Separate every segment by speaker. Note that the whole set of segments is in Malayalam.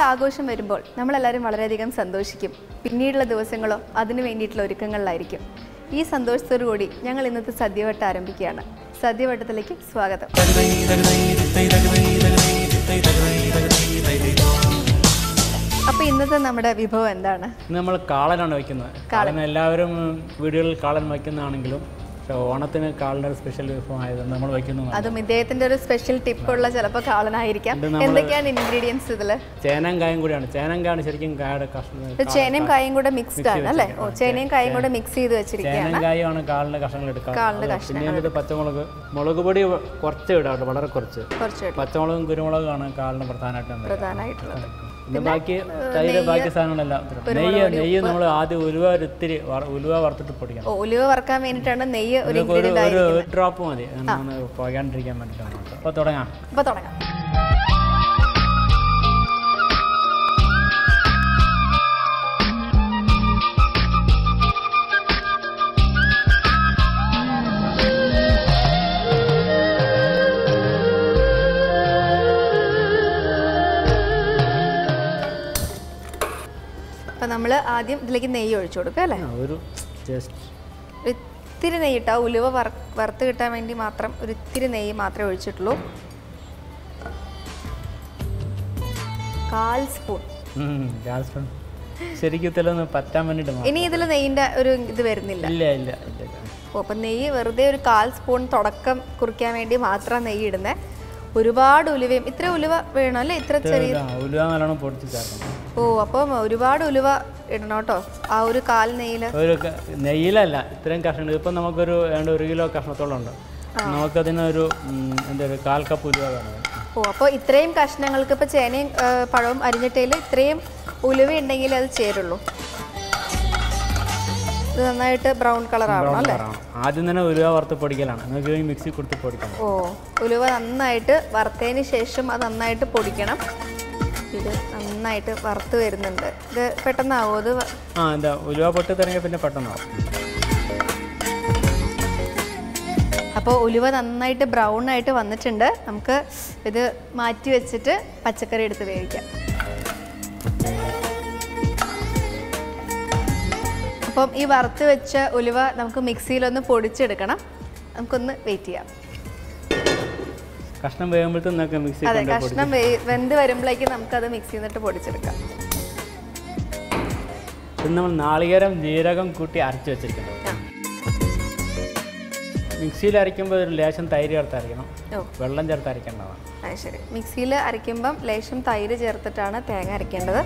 Speaker 1: ആഘോഷം വരുമ്പോൾ നമ്മളെല്ലാവരും വളരെയധികം സന്തോഷിക്കും പിന്നീടുള്ള ദിവസങ്ങളോ അതിനു വേണ്ടിയിട്ടുള്ള ഒരുക്കങ്ങളിലായിരിക്കും ഈ സന്തോഷത്തോടു കൂടി ഞങ്ങൾ ഇന്നത്തെ സദ്യവട്ടം ആരംഭിക്കുകയാണ് സദ്യവട്ടത്തിലേക്ക് സ്വാഗതം അപ്പോൾ ഇന്നത്തെ നമ്മുടെ വിഭവം എന്താണ്
Speaker 2: ഇന്ന് നമ്മൾ കാളനാണ് വയ്ക്കുന്നത് കാളൻ എല്ലാവരും വീടുകളിൽ കാളൻ വയ്ക്കുന്നതാണെങ്കിലും പക്ഷേ ഓണത്തിന് കാളൻ്റെ ഒരു സ്പെഷ്യൽ വിഭവം ആയതുകൊണ്ട് നമ്മൾ വയ്ക്കുന്നതാണ്
Speaker 1: അതും ഇദ്ദേഹത്തിന്റെ ഒരു സ്പെഷ്യൽ ടിപ്പുള്ള ചിലപ്പോൾ കാളനായിരിക്കാം
Speaker 2: ഇത് നമ്മള്
Speaker 1: എന്തൊക്കെയാണ് ഇൻഗ്രീഡിയൻസ് ഇതിൽ
Speaker 2: ചേനം കായും കൂടിയാണ് ചേനം കായാണ് ശരിക്കും കായുടെ കഷ്ണം
Speaker 1: ഇത് ചേനയും കായും കൂടെ മിക്സ്ഡ് ആണ് അല്ലേ ഓ ചേനയും കായും കൂടെ മിക്സ് ചെയ്ത് വെച്ചിരിക്കുകയാണ്
Speaker 2: ചേനം കായാണ് കാളിൻ്റെ കഷ്ണങ്ങൾ എടുക്കുക പിന്നെ അതിൻ്റെ പച്ചമുളക് മുളക് പൊടി കുറച്ച് ഇടാം വളരെ കുറച്ച്
Speaker 1: കുറച്ച്
Speaker 2: പച്ചമുളകും കുരുമുളകുമാണ് കാളിന് പ്രധാനമായിട്ടും വേണ്ടത്.
Speaker 1: പ്രധാനമായിട്ടുള്ളത്
Speaker 2: പിന്നെ ബാക്കി തൈര് ബാക്കി സാധനങ്ങളെല്ലാം ഇട്ടിട്ടുണ്ട്. നെയ്യ് നെയ്യ് നമ്മൾ ആദ്യം ഉലുവ ഒരു ഇത്തിരി വറ- ഉലുവ വറുത്തിട്ട് പൊടിക്കണം
Speaker 1: ഓ ഉലുവ വറക്കാൻ വേണ്ടിയിട്ടാണ് നെയ്യ് ഒരു
Speaker 2: ഇതൊക്കെ ഒരു
Speaker 1: ഇൻഗ്രീഡിയൻ്റ്
Speaker 2: ഒരു ഡ്രോപ്പ് മതി ഒന്ന് പോകാണ്ടിരിക്കാൻ വേണ്ടിയിട്ടാണ് കേട്ടോ. അപ്പോൾ തുടങ്ങാം
Speaker 1: അപ്പോൾ തുടങ്ങാം അപ്പം നമ്മൾ ആദ്യം ഇതിലേക്ക് നെയ്യ് ഒഴിച്ചു കൊടുക്കുക അല്ലേ
Speaker 2: ആ, ഒരു ജസ്റ്റ്
Speaker 1: ഒരു ഇത്തിരി നെയ്യ് ഇട്ടാ ഉലുവ വറ വറുത്ത് കിട്ടാൻ വേണ്ടി മാത്രം ഒരു ഇത്തിരി നെയ്യ് മാത്രമേ ഒഴിച്ചിട്ടുള്ളൂ കാൽ സ്പൂൺ
Speaker 2: ഗ്യാസ് ശരിക്കും ഇതിലൊന്ന് പറ്റാൻ വേണ്ടിയിട്ട് മാത്രം.
Speaker 1: ഇനി ഇതിൽ നെയ്യിൻ്റെ ഒരു ഇത് വരുന്നില്ല
Speaker 2: ഇല്ല ഇല്ല ഇല്ല
Speaker 1: ഓ അപ്പം നെയ്യ് വെറുതെ ഒരു കാൽ സ്പൂൺ തുടക്കം കുറിക്കാൻ വേണ്ടി മാത്രം നെയ്യ് ഇടുന്നത് ഒരുപാട് ഉലുവയും ഇത്ര ഉലുവ വേണം അല്ലേ ഇത്ര ചെറിയ
Speaker 2: ആ, ഉലുവ നല്ലോണം പൊടിച്ച് ചേർക്കണം
Speaker 1: ഓ അപ്പം ഒരുപാട് ഉലുവ ഇടണം കേട്ടോ ആ ഒരു കാൽ നെയ്യിൽ
Speaker 2: ഒരു ക- നെയ്യിലല്ല ഇത്രയും കഷ്ണം ഇപ്പം നമുക്കൊരു ഏതാണ്ട് ഒരു കിലോ കഷ്ണത്തോളം ഉണ്ട് നമുക്കതിനൊരു ഉം, എന്താ ഒരു കാൽ കപ്പ് ഉലുവ വേണം
Speaker 1: ഓ അപ്പോൾ ഇത്രയും കഷ്ണങ്ങൾക്ക് ഇപ്പോൾ ചേനയും ആ, പഴവും അരിഞ്ഞിട്ടയിൽ ഇത്രയും ഉലുവ ഉണ്ടെങ്കിൽ അത് ചേരുള്ളൂ ഇത് നന്നായിട്ട് ബ്രൗൺ കളർ ആവണം അല്ലേ
Speaker 2: പറയണം. ആദ്യം തന്നെ ഉലുവ വറുത്ത് പൊടിക്കലാണ് നമുക്ക് ഈ മിക്സി കൊടുത്ത് പൊടിക്കണം
Speaker 1: ഓ ഉലുവ നന്നായിട്ട് വറുത്തതിന് ശേഷം അത് നന്നായിട്ട് പൊടിക്കണം ഇത് നന്നായിട്ട് വറുത്ത് വരുന്നുണ്ട് ഇത് പെട്ടെന്നാവോ ഇത് വ-
Speaker 2: ആ എന്താ ഉലുവ പൊട്ടി തുടങ്ങിയ പിന്നെ പെട്ടെന്നാവും
Speaker 1: അപ്പോൾ ഉലുവ നന്നായിട്ട് ബ്രൗൺ ആയിട്ട് വന്നിട്ടുണ്ട് നമുക്ക് ഇത് മാറ്റി വെച്ചിട്ട് പച്ചക്കറി എടുത്ത് വേവിക്കാം അപ്പം ഈ വറുത്ത് വെച്ച ഉലുവ നമുക്ക് മിക്സിയിലൊന്ന് പൊടിച്ചെടുക്കണം നമുക്കൊന്ന് വെയിറ്റ് ചെയ്യാം
Speaker 2: കഷ്ണം വേകുമ്പോഴത്തേക്കും നമുക്ക് മിക്സി
Speaker 1: അതെ
Speaker 2: കൊണ്ട്
Speaker 1: കഷ്ണം വേ- വെന്ത് വരുമ്പോഴേക്ക് നമുക്കത് മിക്സിയിൽ നിന്നിട്ട് പൊടിച്ചെടുക്കാം
Speaker 2: ഇത് നമ്മൾ നാളികേരം ജീരകം കൂട്ടി അരച്ച് വെച്ചിരിക്കണം
Speaker 1: ആ.
Speaker 2: മിക്സിയിൽ അരയ്ക്കുമ്പോൾ ഒരു ലേശം തൈര് ചേർത്ത് അരയ്ക്കണം
Speaker 1: ഓ
Speaker 2: വെള്ളം ചേർത്ത് അരയ്ക്കേണ്ടതാണ്
Speaker 1: അത് ശരി മിക്സിയിൽ അരയ്ക്കുമ്പം ലേശം തൈര് ചേർത്തിട്ടാണ് തേങ്ങ അരയ്ക്കേണ്ടത്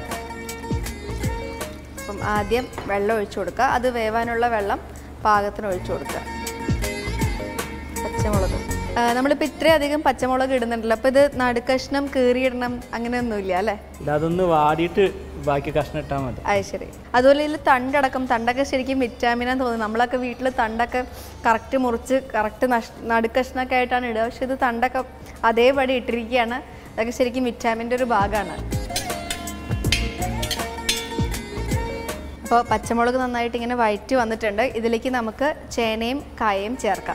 Speaker 1: അപ്പം ആദ്യം വെള്ളം ഒഴിച്ചു കൊടുക്കുക അത് വേവാനുള്ള വെള്ളം പാകത്തിന് ഒഴിച്ചു കൊടുക്കുക പച്ചമുളക് ആ, നമ്മളിപ്പോൾ ഇത്രയധികം പച്ചമുളക് ഇടുന്നുണ്ടല്ലോ അപ്പോൾ ഇത് നടുക്കഷ്ണം കീറിയിടണം അങ്ങനെയൊന്നുമില്ല അല്ലേ
Speaker 2: ഇത് അതൊന്ന് വാടിയിട്ട് ബാക്കി കഷ്ണം ഇട്ടാൽ മതി
Speaker 1: അത് ശരി അതുപോലെ ഇതിൽ തണ്ടടക്കം തണ്ടൊക്കെ ശരിക്കും വിറ്റാമിനാന്ന് തോന്നുന്നു നമ്മളൊക്കെ വീട്ടിൽ തണ്ടൊക്കെ കറക്റ്റ് മുറിച്ച് കറക്റ്റ് നഷ് നടുക്കഷ്ണമൊക്കെ ആയിട്ടാണ് ഇടുക പക്ഷെ ഇത് തണ്ടൊക്കെ അതേപടി ഇട്ടിരിക്കുകയാണ് അതൊക്കെ ശരിക്കും വിറ്റാമിൻ്റെ ഒരു ഭാഗമാണ് അപ്പോൾ പച്ചമുളക് നന്നായിട്ട് ഇങ്ങനെ വഴറ്റി വന്നിട്ടുണ്ട് ഇതിലേക്ക് നമുക്ക് ചേനയും കായയും ചേർക്കാം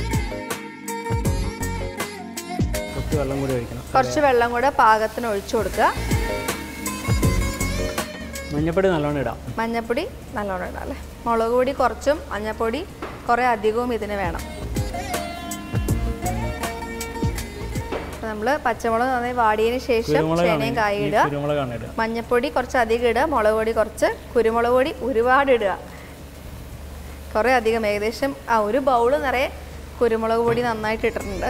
Speaker 2: കുറച്ച് വെള്ളം കൂടി ഒഴിക്കണം
Speaker 1: കുറച്ച് വെള്ളം കൂടെ പാകത്തിന് ഒഴിച്ചു കൊടുക്കുക
Speaker 2: മഞ്ഞപ്പൊടി നല്ലോണം ഇടാം
Speaker 1: മഞ്ഞപ്പൊടി നല്ലോണം ഇടാം അല്ലേ മുളക് പൊടി കുറച്ചും മഞ്ഞപ്പൊടി കുറേ അധികവും ഇതിന് വേണം നമ്മൾ പച്ചമുളക് നന്നായി വാടിയതിന് ശേഷം
Speaker 2: കുരുമുളകാണ്
Speaker 1: ചേനയും
Speaker 2: ഈ
Speaker 1: കായ ഇടുക
Speaker 2: കുരുമുളകാണ് ഇടുക
Speaker 1: മഞ്ഞപ്പൊടി കുറച്ച് അധികം ഇടുക മുളക് പൊടി കുറച്ച് കുരുമുളക് പൊടി ഒരുപാട് ഇടുക കുറേ അധികം ഏകദേശം ആ ഒരു ബൗള് നിറയെ കുരുമുളക് പൊടി നന്നായിട്ട് ഇട്ടിട്ടുണ്ട്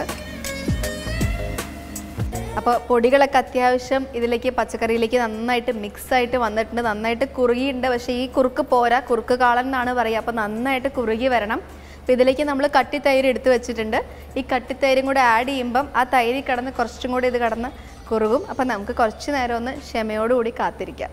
Speaker 1: അപ്പോൾ പൊടികളൊക്കെ അത്യാവശ്യം ഇതിലേക്ക് പച്ചക്കറിയിലേക്ക് നന്നായിട്ട് മിക്സ് ആയിട്ട് വന്നിട്ടുണ്ട് നന്നായിട്ട് കുറുകിയിട്ടുണ്ട് പക്ഷേ ഈ കുറുക്ക് പോരാ കുറുക്ക് കാളൻ എന്നാണ് പറയുക അപ്പോൾ നന്നായിട്ട് കുറുകി വരണം അപ്പോൾ ഇതിലേക്ക് നമ്മൾ കട്ടി തൈര് എടുത്ത് വെച്ചിട്ടുണ്ട് ഈ കട്ടി തൈരും കൂടെ ആഡ് ചെയ്യുമ്പം ആ തൈര് കിടന്ന് കുറച്ചും കൂടി ഇത് കിടന്ന് കുറുകും അപ്പം നമുക്ക് കുറച്ച് നേരം ഒന്ന് ക്ഷമയോടുകൂടി കാത്തിരിക്കാം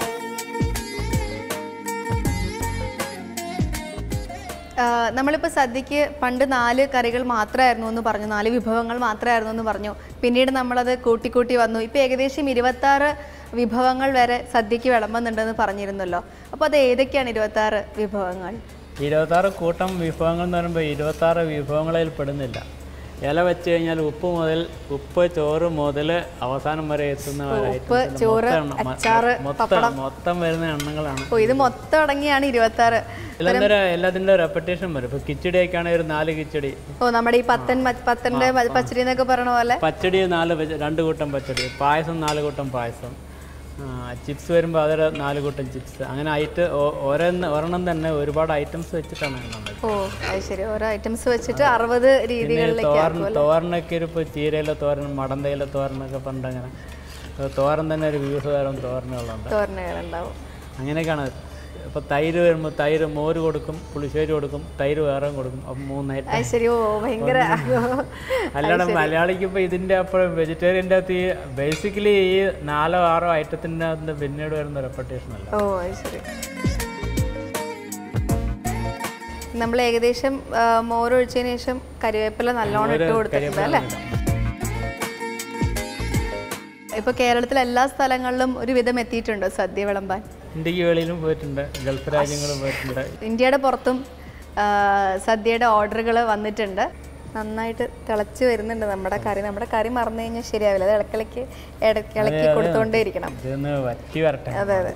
Speaker 1: നമ്മളിപ്പോൾ സദ്യക്ക് പണ്ട് നാല് കറികൾ മാത്രമായിരുന്നു എന്ന് പറഞ്ഞു നാല് വിഭവങ്ങൾ മാത്രമായിരുന്നു എന്ന് പറഞ്ഞു പിന്നീട് നമ്മളത് കൂട്ടിക്കൂട്ടി വന്നു ഇപ്പോൾ ഏകദേശം ഇരുപത്താറ് വിഭവങ്ങൾ വരെ സദ്യക്ക് വിളമ്പുന്നുണ്ടെന്ന് പറഞ്ഞിരുന്നല്ലോ അപ്പോൾ അത് ഏതൊക്കെയാണ് ഇരുപത്താറ് വിഭവങ്ങൾ
Speaker 2: ഇരുപത്താറ് കൂട്ടം വിഭവങ്ങൾ എന്ന് പറയുമ്പോൾ ഇരുപത്താറ് വിഭവങ്ങളിൽ പെടുന്നില്ല ഇല വെച്ച് കഴിഞ്ഞാൽ ഉപ്പ് മുതൽ ഉപ്പ് ചോറ് മുതൽ അവസാനം വരെ എത്തുന്ന
Speaker 1: ഉപ്പ്,
Speaker 2: items
Speaker 1: ചോറ്,
Speaker 2: മൊത്തം എണ്ണം. മ-
Speaker 1: അച്ചാറ്,
Speaker 2: മൊത്തം മൊത്തം വരുന്ന എണ്ണങ്ങളാണ്
Speaker 1: ഓ ഇത് മൊത്തം അടങ്ങിയാണ് ഇരുപത്തി ആറ്
Speaker 2: ഇതിലെന്തര എല്ലാത്തിൻ്റെ റെപ്പറ്റേഷൻ വരും ഇപ്പോൾ കിച്ചടിയൊക്കെ ആണെങ്കിൽ ഒരു നാല് കിച്ചടി
Speaker 1: ഓ നമ്മുടെ ഈ പത്തൻ മ- പത്തന്റെ മ- പച്ചടി എന്നൊക്കെ പറഞ്ഞ പോലെ
Speaker 2: പച്ചടി നാല് വെച്ച് രണ്ട് കൂട്ടം പച്ചടി പായസം നാല് കൂട്ടം പായസം ചിപ്സ് വരുമ്പോൾ അതൊരു നാല് കൂട്ടം ചിപ്സ് അങ്ങനെ ഐറ്റ് ഓരോന്ന് ഒരെണ്ണം തന്നെ ഒരുപാട് ഐറ്റംസ് വെച്ചിട്ടാണ് ഉണ്ടാക്കുന്നത്
Speaker 1: ഓ അത് ശരി ഓരോ ഐറ്റംസ് വെച്ചിട്ട് അറുപത് രീതികളിലേക്ക്
Speaker 2: തോരൻ തോരനൊക്കെ ഇപ്പോൾ ചീരയിലെ തോരൻ മടന്തയിലെ തോരനൊക്കെ പറഞ്ഞിട്ട് അങ്ങനെ അത് തോരൻ തന്നെ ഒരു വിവിധ തരം തോരനുകളുണ്ട്
Speaker 1: തോരനുകൾ ഉണ്ടാവും
Speaker 2: അങ്ങനെയൊക്കെയാണ് ഇപ്പോൾ തൈര് വരുമ്പോൾ തൈര് മോര് കൊടുക്കും പുളിശ്ശേരി കൊടുക്കും തൈര് വേറെ കൊടുക്കും അപ്പം മൂന്നായിട്ട്
Speaker 1: അത് ശരി ഓ ഭയങ്കര
Speaker 2: അല്ലാതെ മലയാളിക്ക് ഇപ്പോൾ ഇതിൻ്റെ അപ്പുറം വെജിറ്റേറിയൻ്റെ അകത്ത് ഈ ബേസിക്കലി ഈ നാലോ ആറോ ഐറ്റത്തിൻ്റെ അകത്ത് പിന്നീട് വരുന്ന റെപ്പറ്റേഷൻ അല്ല
Speaker 1: ഓ അത് ശരി നമ്മൾ ഏകദേശം ആ, മോരൊഴിച്ചതിന് ശേഷം കരിവേപ്പില നല്ലോണം ഇട്ട് കൊടുത്തിട്ടുണ്ട് അല്ലേ ഇപ്പൊ കേരളത്തിലെ എല്ലാ സ്ഥലങ്ങളിലും ഒരു വിധം എത്തിയിട്ടുണ്ട് സദ്യ വിളമ്പാൻ
Speaker 2: ഇന്ത്യക്ക് വെളിയിലും പോയിട്ടുണ്ട് ഗൾഫ് രാജ്യങ്ങളും പോയിട്ടുണ്ട്
Speaker 1: ഇന്ത്യയുടെ പുറത്തും ആ, സദ്യയുടെ ഓർഡറുകൾ വന്നിട്ടുണ്ട് നന്നായിട്ട് തിളച്ച് വരുന്നുണ്ട് നമ്മുടെ കറി നമ്മുടെ കറി മറന്നു കഴിഞ്ഞാൽ ശരിയാവില്ല അത് ഇളക്കിളക്കി ഇടയ്ക്ക് ഇളക്കി കൊടുത്തുകൊണ്ടേ ഇരിക്കണം
Speaker 2: ഇതൊന്ന് വറ്റി വരട്ടെ
Speaker 1: അതെ അതെ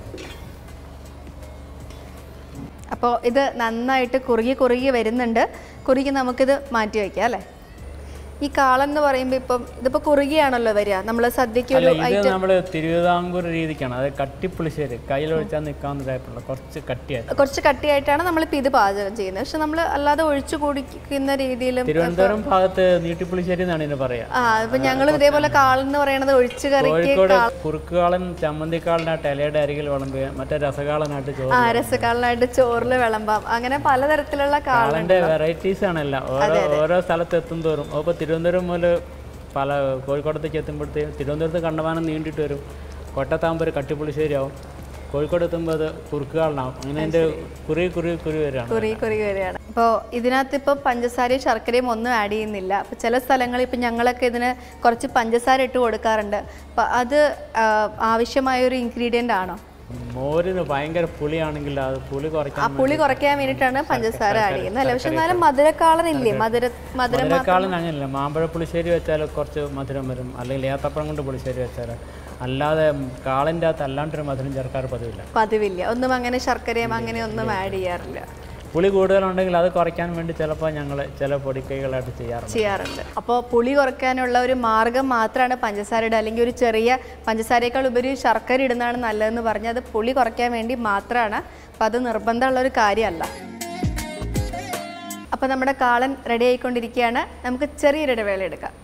Speaker 1: അപ്പോൾ ഇത് നന്നായിട്ട് കുറുകി കുറുകി വരുന്നുണ്ട് കുറുകി നമുക്കിത് മാറ്റി വയ്ക്കാം അല്ലേ ഈ കാളൻ എന്ന് പറയുമ്പോൾ ഇപ്പം ഇതിപ്പോൾ കുറുകിയാണല്ലോ വരിക നമ്മൾ സദ്യക്ക്
Speaker 2: അല്ല
Speaker 1: ഒരു
Speaker 2: ഇത് നമ്മൾ തിരുവിതാംകൂർ രീതിക്കാണ് അത് കട്ടിപ്പുളിശ്ശേരി കയ്യിലൊഴിച്ചാൽ നിൽക്കാവുന്ന ടൈപ്പുള്ള കുറച്ച് കട്ടിയായിട്ട്
Speaker 1: കുറച്ച് കട്ടിയായിട്ടാണ് നമ്മളിപ്പോൾ ഇത് പാചകം ചെയ്യുന്നത് പക്ഷെ നമ്മൾ അല്ലാതെ ഒഴിച്ചു കുടിക്കുന്ന രീതിയിലും
Speaker 2: തിരുവനന്തപുരം ഭാഗത്ത് നീട്ടിപ്പുളിശ്ശേരി എന്നാണ് ഇതിന് പറയാ
Speaker 1: ആ ഇപ്പം ഞങ്ങൾ ഇതേപോലെ കാളൻ എന്ന് പറയുന്നത് ഒഴിച്ചു കറിക്ക്
Speaker 2: കോഴിക്കോട് കുറുക്കുകാളൻ ചമ്മന്തിക്കാളനായിട്ട് ഇലയുടെ അരികിൽ വിളമ്പുക മറ്റേ രസകാളനായിട്ട് ചോറ്
Speaker 1: ആ രസക്കാളനായിട്ട് ചോറിൽ വിളമ്പാം അങ്ങനെ പലതരത്തിലുള്ള കാളൻ
Speaker 2: കാളന്റെ വെറൈറ്റീസ് ആണല്ല ഓരോ ഓരോ സ്ഥലത്ത് എത്തും തോറും അപ്പോൾ തിരുവനന്തപുരം മുതൽ പല കോഴിക്കോടത്തേക്ക് എത്തുമ്പോഴത്തേക്കും തിരുവനന്തപുരത്ത് കണ്ടമാനം നീണ്ടിട്ട് വരും കൊട്ടത്താകുമ്പോൾ ഒരു കട്ടിപ്പുളിശ്ശേരി ആവും കോഴിക്കോട് എത്തുമ്പോൾ അത് കുറുക്കുകാളനാവും അങ്ങനെ അതിൻ്റെ കുറി കുറി കുറി വരികയാണ്
Speaker 1: കുറി കുറി വരികയാണ് അപ്പോൾ ഇതിനകത്ത് ഇപ്പോൾ പഞ്ചസാരയും ശർക്കരയും ഒന്നും ആഡ് ചെയ്യുന്നില്ല അപ്പോൾ ചില സ്ഥലങ്ങളിൽ ഇപ്പം ഞങ്ങളൊക്കെ ഇതിന് കുറച്ച് പഞ്ചസാര ഇട്ട് കൊടുക്കാറുണ്ട് അപ്പോൾ അത് ആ, ആവശ്യമായ ഒരു ഇൻഗ്രീഡിയൻ്റ് ആണോ
Speaker 2: മോരിന് ഭയങ്കര പുളിയാണെങ്കിൽ അത് പുളി
Speaker 1: ആ
Speaker 2: കുറയ്ക്കാൻ
Speaker 1: പുളി കുറയ്ക്കാൻ വേണ്ടിയിട്ടാണ് പഞ്ചസാര ആഡ് ചെയ്യുന്നത് അല്ലേ പക്ഷെ എന്നാലും മധുരക്കാളനില്ലേ മധുര മധുരം
Speaker 2: മധുരക്കാളൻ അങ്ങനെയല്ല മാമ്പഴ പുളിശ്ശേരി വെച്ചാൽ കുറച്ച് മധുരം വരും അല്ലെങ്കിൽ ഏത്തപ്പഴം കൊണ്ട് പുളിശ്ശേരി വെച്ചാൽ അല്ലാതെ കാളിൻ്റെ അകത്ത് അല്ലാണ്ടൊരു മധുരം ചേർക്കാറ് പതിവില്ല
Speaker 1: പതിവില്ല ഒന്നും അങ്ങനെ ശർക്കരയും അങ്ങനെ ഒന്നും ആഡ് ചെയ്യാറില്ല
Speaker 2: പുളി കൂടുതലുണ്ടെങ്കിൽ അത് കുറയ്ക്കാൻ വേണ്ടി ചിലപ്പോൾ ഞങ്ങൾ ചില പൊടിക്കൈകളായിട്ട് ചെയ്യാറുണ്ട്
Speaker 1: ചെയ്യാറുണ്ട് അപ്പോൾ പുളി കുറയ്ക്കാനുള്ള ഒരു മാർഗം മാത്രമാണ് പഞ്ചസാര ഇടുക അല്ലെങ്കിൽ ഒരു ചെറിയ പഞ്ചസാരയേക്കാൾ ഉപരി ശർക്കര ഇടുന്നതാണ് നല്ലതെന്ന് പറഞ്ഞാൽ അത് പുളി കുറയ്ക്കാൻ വേണ്ടി മാത്രമാണ് അപ്പോൾ അത് നിർബന്ധമുള്ള ഒരു കാര്യമല്ല അപ്പോൾ നമ്മുടെ കാളൻ റെഡി ആയിക്കൊണ്ടിരിക്കുകയാണ് നമുക്ക് ചെറിയൊരു ഇടവേള എടുക്കാം